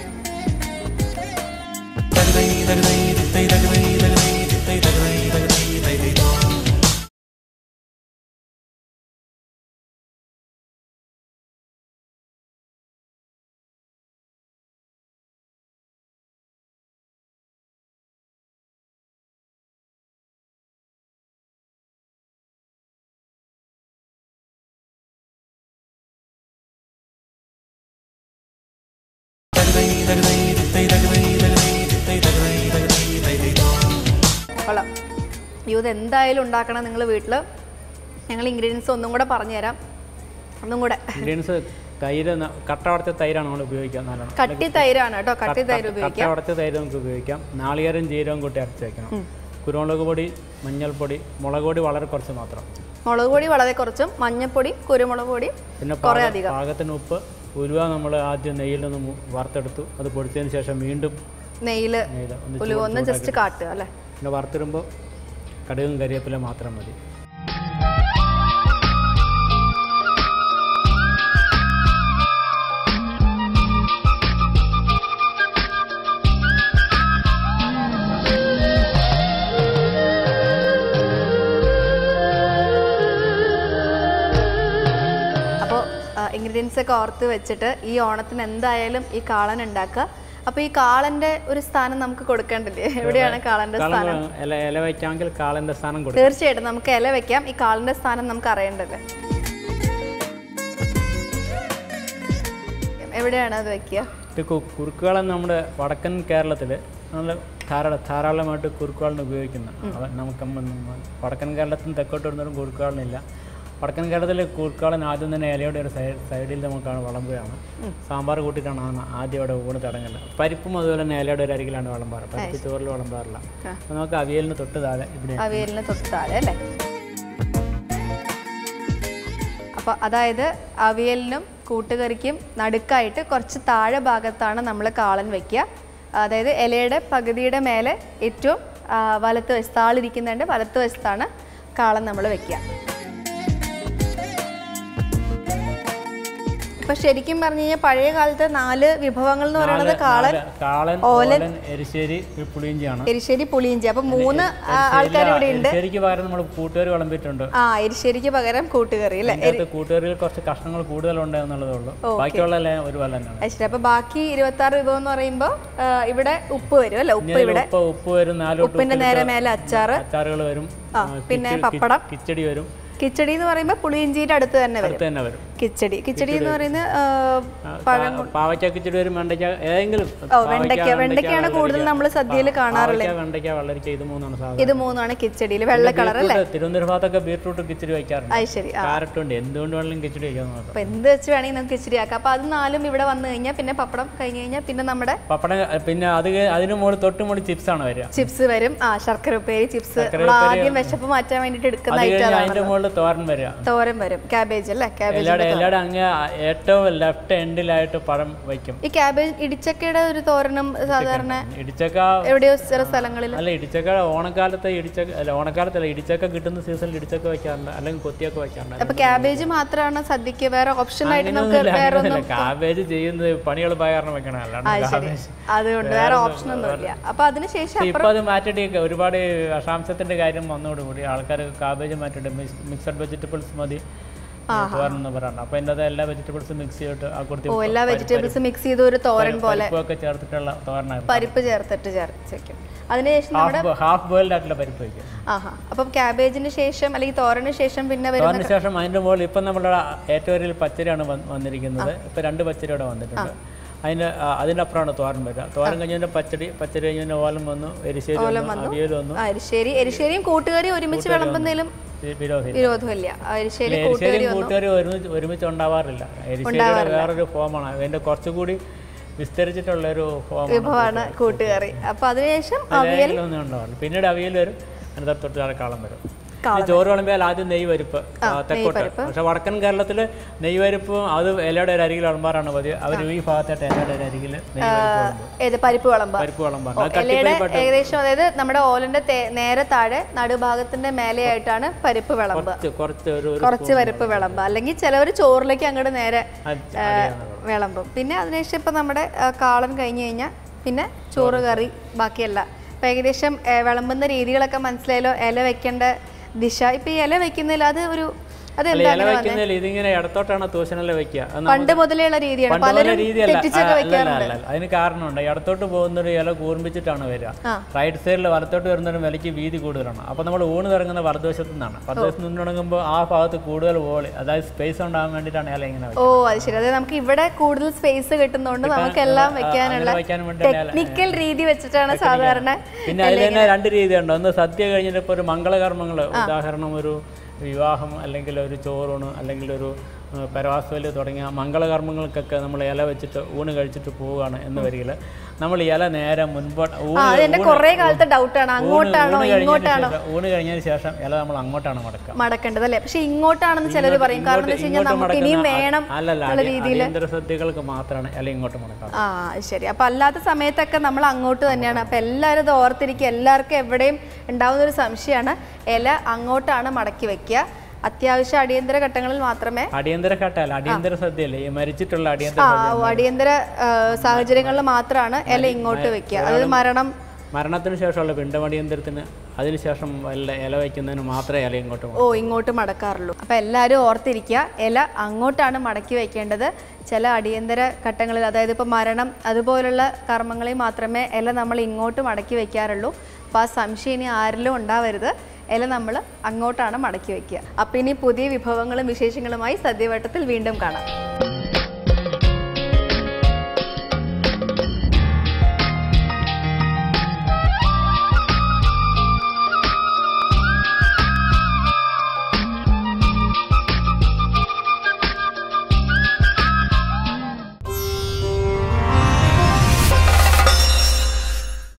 Speaker 1: കൊള്ളാം അയ്യോ ഇത് എന്തായാലും ഉണ്ടാക്കണം നിങ്ങൾ വീട്ടിൽ ഞങ്ങൾ ഇൻഗ്രീഡിയൻസ് ഒന്നും കൂടെ പറഞ്ഞുതരാം ഒന്നും കൂടെ
Speaker 2: ഇൻഗ്രീഡിയൻസ് തൈര് ന- കട്ട ഉടച്ച തൈരാണ് നമ്മൾ ഉപയോഗിക്കുക നല്ലോണം
Speaker 1: കട്ടി തൈരാണ് കേട്ടോ കട്ടി തൈര്
Speaker 2: കട്ട
Speaker 1: ഉപയോഗിക്കാം
Speaker 2: ഉടച്ച തൈര് നമുക്ക് ഉപയോഗിക്കാം നാളികേരം ജീരകം കൂട്ടി അരച്ച് വെക്കണം കുരുമുളക് പൊടി മഞ്ഞൾപ്പൊടി മുളക് പൊടി വളരെ കുറച്ച് മാത്രം
Speaker 1: മുളക് പൊടി വളരെ കുറച്ചും മഞ്ഞൾപ്പൊടി കുരുമുളക് പൊടി
Speaker 2: പിന്നെ
Speaker 1: കുറേ
Speaker 2: പാക-
Speaker 1: അധികം
Speaker 2: പാകത്തിന് ഉപ്പ് ഉലുവ നമ്മൾ ആദ്യം നെയ്യിൽ നിന്ന് മു- വറുത്തെടുത്തു അത് പൊടിച്ചതിന് ശേഷം വീണ്ടും
Speaker 1: നെയ്യിൽ
Speaker 2: നെയ്യിൽ ഒന്ന്
Speaker 1: ഉലുവ ഒന്ന് ജസ്റ്റ് കാട്ടുക അല്ലേ
Speaker 2: പിന്നെ വറുത്തിടുമ്പോൾ കടുകും കരിവേപ്പില മാത്രം മതി
Speaker 1: അപ്പോൾ ഇൻഗ്രീഡിയൻസ് ഒക്കെ ഓർത്ത് വെച്ചിട്ട് ഈ ഓണത്തിന് എന്തായാലും ഈ കാളൻ ഉണ്ടാക്കുക അപ്പോൾ ഈ കാളന്റെ ഒരു സ്ഥാനം നമുക്ക് കൊടുക്കേണ്ടില്ലേ എവിടെയാണ് കാളന്റെ സ്ഥാനം
Speaker 2: കാളൻ ഇല ഇല വയ്ക്കാമെങ്കിൽ കാളൻ്റെ സ്ഥാനം കൊടുക്കും
Speaker 1: തീർച്ചയായിട്ടും നമുക്ക് ഇല വെക്കാം ഈ കാളിന്റെ സ്ഥാനം നമുക്ക് അറിയേണ്ടത് എവിടെയാണ് അത് വെക്കുക
Speaker 2: ഇത് കു- കുറുക്കുകാളൻ നമ്മുടെ വടക്കൻ കേരളത്തിൽ നല്ല ധാരാളം ധാരാളമായിട്ട് കുറുക്കുകാളിന് ഉപയോഗിക്കുന്നു അവ നമുക്ക് നമ്മ- വടക്കൻ കേരളത്തിൽ തെക്കോട്ട് വരുന്നവരും കുറുക്കുകാളിനില്ല വടക്കൻ കേരളത്തിൽ കുറുക്കുകാളൻ ആദ്യം തന്നെ ഇലയുടെ ഒരു സൈ- സൈഡിൽ നമുക്കാണ് വിളമ്പുകയാണ് സാമ്പാർ കൂട്ടിയിട്ടാണ് ആ- ആദ്യം ഇവിടെ ഊണ് തുടങ്ങുന്നത് പരിപ്പും അതുപോലെ തന്നെ ഇലയുടെ ഒരു അരികിലാണ് വിളമ്പാറ് പരിപ്പ് ചോറിൽ വിളമ്പാറില്ല അപ്പോൾ നമുക്ക് അവിയലിന് തൊട്ട് താഴെ ഇവിടെ
Speaker 1: അവിയലിന് തൊട്ട് താഴെ അല്ലേ അപ്പോൾ അതായത് അവിയലിനും കൂട്ടുകറിക്കും നടുക്കായിട്ട് കുറച്ച് താഴെ ഭാഗത്താണ് നമ്മൾ കാളൻ വെക്കുക അതായത് ഇലയുടെ പകുതിയുടെ മേലെ ഏറ്റവും ആ, വലത്ത് വശത്ത് ആളിരിക്കുന്നതിൻ്റെ വലത്ത് വശത്താണ് കാളൻ നമ്മൾ വെക്കുക ഇപ്പൊ ശരിക്കും പറഞ്ഞു കഴിഞ്ഞാൽ പഴയ കാലത്തെ നാല് വിഭവങ്ങൾ എന്ന് പറയുന്നത് കാളൻ
Speaker 2: നാല് കാളൻ ഓലൻ എരിശ്ശേരി ഒരു പുളിയിഞ്ചിയാണ്
Speaker 1: എരിശ്ശേരി പുളിയിഞ്ചി അപ്പൊ മൂന്ന് ആൾക്കാർ ഇവിടെ ഉണ്ട്
Speaker 2: എരിശ്ശേരിക്ക് പകരം നമ്മൾ കൂട്ടുകാർ വിളമ്പിയിട്ടുണ്ട്
Speaker 1: ആ എരിശ്ശേരിക്ക് പകരം കൂട്ടുകറി അല്ലേ
Speaker 2: അതിനകത്ത് കൂട്ടുകറിയിൽ കുറച്ച് കഷ്ണങ്ങൾ കൂടുതലുണ്ട് എന്നുള്ളതേ ഉള്ളൂ ബാക്കിയുള്ള എല്ലാം ഒരു വല്ല തന്നെയാണ്
Speaker 1: അത് ശരി അപ്പൊ ബാക്കി ഇരുപത്തി ആറ് വിഭവം എന്ന് പറയുമ്പോ ആ, ഇവിടെ ഉപ്പ് വരും അല്ലേ ഉപ്പ്
Speaker 2: ഇതിൽ
Speaker 1: ഇവിടെ
Speaker 2: ഉപ്പ് ഉപ്പ് വരും നാല് തൊട്ട്
Speaker 1: ഉപ്പിന്റെ നേരെ മേലെ അച്ചാറ്
Speaker 2: അച്ചാറുകൾ വരും
Speaker 1: ആ, പിന്നെ പപ്പടം
Speaker 2: കിച്ചടി വരും
Speaker 1: കിച്ചടി എന്ന് പറയുമ്പോൾ പുളിയിഞ്ചിയുടെ അടുത്ത് തന്നെ വരും
Speaker 2: അടുത്ത് തന്നെ വരും
Speaker 1: കിച്ചടി കിച്ചടി എന്ന് പറയുന്നത് ആ,
Speaker 2: ആ, പാ- പാവയ്ക്ക കിച്ചടി വരും വെണ്ടയ്ക്ക ഏതെങ്കിലും
Speaker 1: ഓ വെണ്ടയ്ക്ക വെണ്ടയ്ക്കയാണ് കൂടുതൽ നമ്മൾ സദ്യയിൽ കാണാറുള്ളത്
Speaker 2: പാവയ്ക്ക വെണ്ടയ്ക്ക വെള്ളരിക്ക ഇത് മൂന്നാണ് സാധനം
Speaker 1: ഇത് മൂന്നാണ് കിച്ചടിയിൽ വെള്ള കളർ അല്ലേ
Speaker 2: ബീറ്റ്റൂട്ട്, തിരുവനന്തപുരം ഭാഗത്തൊക്കെ ബീട്രൂട്ട് കിച്ചടി വയ്ക്കാറുണ്ട്
Speaker 1: അത് ശരി ആ
Speaker 2: ക്യാരറ്റ് ഉണ്ട് എന്തുകൊണ്ട് വേണമെങ്കിലും കിച്ചടി വയ്ക്കാൻ നോക്കാം
Speaker 1: അപ്പൊ എന്ത് വെച്ച് വേണമെങ്കിൽ നമുക്ക് കിച്ചടി ആക്കാം അപ്പൊ അത് നാലും ഇവിടെ വന്നു കഴിഞ്ഞാൽ പിന്നെ പപ്പടം കഴിഞ്ഞ് കഴിഞ്ഞാൽ പിന്നെ നമ്മുടെ
Speaker 2: പപ്പടം പിന്നെ അത് കഴി- അതിന് മുകളിൽ തൊട്ട് മുകളിൽ ചിപ്സ് ആണ് വരിക
Speaker 1: ചിപ്സ് വരും ആ ശർക്കര ഉപ്പേരി ചിപ്സ്
Speaker 2: ശർക്കര
Speaker 1: നമ്മൾ
Speaker 2: ഉപ്പേരി,
Speaker 1: ആദ്യം വിശപ്പ് മാറ്റാൻ വേണ്ടിയിട്ട് എടുക്കുന്ന
Speaker 2: അത്
Speaker 1: ഐറ്റം
Speaker 2: കഴിഞ്ഞ്
Speaker 1: അതാണ്
Speaker 2: അതിന്റെ മുകളിൽ തോരൻ വരിക
Speaker 1: തോരൻ വരും ക്യാബേജ് അല്ലേ ക്യാബേജ്
Speaker 2: ഇലയുടെ ഇലയുടെ അങ്ങ് ഏറ്റവും ലെഫ്റ്റ് എൻഡിലായിട്ട് പഴം വയ്ക്കും
Speaker 1: ഈ ക്യാബേജ് ഇടിച്ചക്കയുടെ ഒരു തോരനും സാധാരണ
Speaker 2: ഇടിച്ചക്ക
Speaker 1: എവിടെയോ ചില സ്ഥലങ്ങളിൽ
Speaker 2: അല്ല ഇടിച്ചക്ക ഓണക്കാലത്ത് ഇടിച്ചക്ക അല്ല ഓണക്കാലത്തല്ല ഇടിച്ചക്ക കിട്ടുന്ന സീസണിൽ ഇടിച്ചക്ക വയ്ക്കാറുണ്ട് അല്ലെങ്കിൽ കൊത്തിയൊക്കെ വയ്ക്കാറുണ്ട്
Speaker 1: അപ്പൊ ക്യാബേജ് മാത്രമാണ് സദ്യക്ക് വേറെ ഓപ്ഷൻ ആയിട്ട് നമുക്ക്
Speaker 2: അങ്ങനെയൊന്നുമില്ല,
Speaker 1: വേറെ
Speaker 2: അങ്ങനെയൊന്നുമില്ല. കാബേജ് ചെയ്യുന്നത് പണി എളുപ്പമായ കാരണം വെക്കണം അല്ലാണ്ട്
Speaker 1: ശരി അതുകൊണ്ട് വേറെ ഓപ്ഷൻ ഒന്നുമില്ല അപ്പൊ അതിനുശേഷം
Speaker 2: ഇപ്പൊ അത് മാറ്റിയിട്ട് ഒരുപാട് വിഷാംശത്തിന്റെ കാര്യം വന്നതോടുകൂടി ആൾക്കാർ കാബേജ് മാറ്റിയിട്ട് മിക്സഡ് വെജിറ്റബിൾസ് മതി തോരൻ പറയണ്ട അപ്പൊ അതിൻ്റെ എല്ലാ വെജിറ്റബിൾസും മിക്സ് ചെയ്തിട്ട് ആ കൊടുത്തി
Speaker 1: ഓ എല്ലാ വെജിറ്റബിൾസും മിക്സ് ചെയ്ത് ഒരു തോരൻ പോലെ
Speaker 2: പരിപ്പൊക്കെ ചേർത്തിട്ടുള്ള തോരനായിരുന്നു
Speaker 1: പരിപ്പ് ചേർത്തിട്ട് ചേർത്ത് വെക്കും അതിനുശേഷം നമ്മുടെ
Speaker 2: ഹാഫ് ഹാഫ് ബോയിൽഡ് ആയിട്ടുള്ള പരിപ്പ് വയ്ക്കും
Speaker 1: ആഹാ അപ്പം ക്യാബേജിന് ശേഷം അല്ലെങ്കിൽ തോരന് ശേഷം പിന്നെ വരുന്ന
Speaker 2: തോരന് ശേഷം അതിന്റെ മുകളിൽ ഇപ്പം നമ്മുടെ ഏറ്റവും വലിയ പച്ചരിയാണ് വന്ന് വന്നിരിക്കുന്നത് ഇപ്പം രണ്ട് പച്ചരി ഇവിടെ വന്നിട്ടുണ്ട് അതിന് ആ, അതിന്റെ അപ്പുറമാണ് തോരൻ വരിക തോരൻ കഴിഞ്ഞതിന്റെ പച്ചടി പച്ചടി കഴിഞ്ഞതിന്റെ ഓലം വന്നു എരിശ്ശേരി വന്നു അവിയൽ വന്നു
Speaker 1: ആ, എരിശ്ശേരി എരിശ്ശേരിയും കൂട്ടുകറിയും ഒരുമിച്ച് വിളമ്പുന്നതിലും
Speaker 2: വി- വിരോധി
Speaker 1: വിരോധമില്ല ആ, എരിശ്ശേരി
Speaker 2: എരിശ്ശേരിയും കൂട്ടുകാരി ഒരുമിച്ച് ഒരുമിച്ച് ഉണ്ടാവാറില്ല എരിശ്ശേരിയുടെ വേറൊരു ഫോമാണ് അതിന്റെ കുറച്ചുകൂടി വിസ്തരിച്ചിട്ടുള്ള ഒരു ഫോമാണ്
Speaker 1: വിഭവമാണ് കൂട്ടുകറി അപ്പൊ അതിനുശേഷം
Speaker 2: ഒന്നും ഉണ്ടാവില്ല പിന്നീട് അവിയൽ വരും അതിന്റെ തൊട്ട് താഴെ കാളം വരും ഈ ചോറ് വിളമ്പിയാൽ ആദ്യം നെയ് പരിപ്പ് ആ, തെക്കോട്ട് പക്ഷെ വടക്കൻ കേരളത്തിൽ നെയ് പരിപ്പും അത് ഇലയുടെ ഒരു അരികിൽ വിളമ്പാറാണ് പതിവ് അവർ ഈ ഭാഗത്തായിട്ട് ഇലയുടെ ഒരു അരികിൽ നെയ് പരിപ്പ് വിളമ്പും.
Speaker 1: ഏത് പരിപ്പ് വിളമ്പ
Speaker 2: പരിപ്പ് വിളമ്പാറ് അത്
Speaker 1: ഇലയുടെ ഏകദേശം അതായത് നമ്മുടെ ഓലന്റെ തേ- നേരെ താഴെ നടുഭാഗത്തിന്റെ മേലെയായിട്ടാണ് പരിപ്പ് വിളമ്പ്
Speaker 2: കുറച്ച് കുറച്ച് ഒരു ഒരു
Speaker 1: കുറച്ച് പരിപ്പ് വിളമ്പ് അല്ലെങ്കിൽ ചിലവർ ചോറിലേക്ക് അങ്ങോട്ട് നേരെ
Speaker 2: അരി- അരിയാണ്
Speaker 1: വിളമ്പും പിന്നെ അതിനുശേഷം ഇപ്പം നമ്മുടെ ആ, കാളൻ കഴിഞ്ഞ് കഴിഞ്ഞാൽ പിന്നെ ചോറ് കറി ബാക്കിയല്ല അപ്പം ഏകദേശം ഏ, വിളമ്പുന്ന രീതികളൊക്കെ മനസ്സിലായല്ലോ ഇല വെക്കേണ്ട ദിശ ഇപ്പം ഈ ഇല വെക്കുന്നതിൽ അത് ഒരു അത്
Speaker 2: അല്ല,
Speaker 1: എന്താ
Speaker 2: ഇല വെക്കുന്നതിൽ ഇതിങ്ങനെ ഇടത്തോട്ടാണ് തൂശനില വെക്കുക അത്
Speaker 1: പണ്ട് മുതലേ ഉള്ള രീതിയാണ്
Speaker 2: പണ്ട് പോലെ
Speaker 1: പലരും
Speaker 2: രീതിയല്ല
Speaker 1: തെറ്റിച്ചൊക്കെ
Speaker 2: ആ, അല്ല,
Speaker 1: വെക്കാറുണ്ട്
Speaker 2: അല്ല, അല്ല. അതിന് കാരണമുണ്ട് ഇടത്തോട്ട് പോകുന്നൊരു ഇല കൂർമ്മിച്ചിട്ടാണ് വരിക
Speaker 1: ആ.
Speaker 2: റൈറ്റ് സൈഡിൽ വലത്തോട്ട് വരുന്നൊരു വിലയ്ക്ക് വീതി കൂടുതലാണ് അപ്പോൾ നമ്മൾ ഊണ് തുടങ്ങുന്ന വലതുവശത്തു നിന്നാണ് വലതുവശത്ത് നിന്ന് തുടങ്ങുമ്പോൾ ആ ഭാഗത്ത് കൂടുതൽ വോളി അതായത് സ്പേസ് ഉണ്ടാകാൻ വേണ്ടിയിട്ടാണ് ഇല ഇങ്ങനെ
Speaker 1: ഓ അത് ശരി അതായത് നമുക്ക് ഇവിടെ കൂടുതൽ സ്പേസ് കിട്ടുന്നതുകൊണ്ട് നമുക്ക് എല്ലാം വെക്കാനുള്ള
Speaker 2: അങ്ങനെ വെക്കാൻ വേണ്ടി ഇല-
Speaker 1: ടെക്നിക്കൽ രീതി വെച്ചിട്ടാണ് സാധാരണ
Speaker 2: പിന്നെ അതിൽ തന്നെ രണ്ട് രീതിയുണ്ട് ഒന്ന് സദ്യ കഴിഞ്ഞിട്ട് ഇപ്പോൾ ഒരു മംഗളകർമ്മങ്ങൾ ഉദാഹരണം ഒരു വിവാഹം അല്ലെങ്കിൽ ഒരു ചോറൂണ് അല്ലെങ്കിൽ ഒരു പരവാസവല് തുടങ്ങിയ മംഗളകർമ്മങ്ങൾക്കൊക്കെ നമ്മൾ ഇല വെച്ചിട്ട് ഊണ് കഴിച്ചിട്ട് പോവുകയാണ് എന്ന് വരികിൽ നമ്മൾ ഇല നേരെ മുൻപോട്ട് ഊണ്
Speaker 1: ആ അത് എന്റെ കുറെ കാലത്തെ ഡൗട്ടാണ് അങ്ങോട്ടാണോ
Speaker 2: ഊണ് കഴിഞ്ഞതിന്
Speaker 1: ഇങ്ങോട്ടാണോ
Speaker 2: ശേഷം ഊണ് കഴിഞ്ഞതിന് ശേഷം ഇല നമ്മൾ അങ്ങോട്ടാണ് മടക്കുക
Speaker 1: മടക്കേണ്ടത് അല്ലേ പക്ഷെ ഇങ്ങോട്ടാണെന്ന് ചിലർ പറയും കാരണം എന്താ വെച്ച് കഴിഞ്ഞാൽ
Speaker 2: ഇങ്ങോട്ട്
Speaker 1: നമുക്ക് ഇനിയും
Speaker 2: മടക്കുന്ന
Speaker 1: വേണം
Speaker 2: അല്ലല്ല
Speaker 1: എന്നുള്ള
Speaker 2: അടി-
Speaker 1: രീതിയിൽ
Speaker 2: അടിയന്തര സദ്യകൾക്ക് മാത്രമാണ് ഇല ഇങ്ങോട്ട് മടക്കുക
Speaker 1: ആ ശരി അപ്പൊ അല്ലാത്ത സമയത്തൊക്കെ നമ്മൾ അങ്ങോട്ട് തന്നെയാണ് അപ്പൊ എല്ലാവരും ഇത് ഓർത്തിരിക്കുക എല്ലാവർക്കും എവിടെയും ഉണ്ടാവുന്ന ഒരു സംശയമാണ് ഇല അങ്ങോട്ടാണ് മടക്കി വെക്കുക അത്യാവശ്യം അടിയന്തര ഘട്ടങ്ങളിൽ മാത്രമേ
Speaker 2: അടിയന്തര ഘട്ടമല്ല അടിയന്തര സദ്യയല്ലേ ഈ മരിച്ചിട്ടുള്ള അടിയന്തര
Speaker 1: ആ അടിയന്തര ആ, സാഹചര്യങ്ങളിൽ മാത്രമാണ് ഇല ഇങ്ങോട്ട് വെക്കുക അതായത് മരണം
Speaker 2: മരണത്തിന് ശേഷമുള്ള പിണ്ടമടിയന്തരത്തിന് അതിനുശേഷം വല്ല ഇല വയ്ക്കുന്നതിന് മാത്രമേ ഇല ഇങ്ങോട്ട്
Speaker 1: ഓ ഇങ്ങോട്ട് മടക്കാറുള്ളൂ അപ്പം എല്ലാവരും ഓർത്തിരിക്കുക ഇല അങ്ങോട്ടാണ് മടക്കി വെക്കേണ്ടത് ചില അടിയന്തര ഘട്ടങ്ങളിൽ അതായത് ഇപ്പോൾ മരണം അതുപോലുള്ള കർമ്മങ്ങളിൽ മാത്രമേ ഇല നമ്മൾ ഇങ്ങോട്ട് മടക്കി വെക്കാറുള്ളൂ അപ്പോൾ ആ സംശയം ഇനി ആരിലും ഉണ്ടാവരുത് ഇല നമ്മൾ അങ്ങോട്ടാണ് മടക്കി വെക്കുക അപ്പം ഇനി പുതിയ വിഭവങ്ങളും വിശേഷങ്ങളുമായി സദ്യവട്ടത്തിൽ വീണ്ടും കാണാം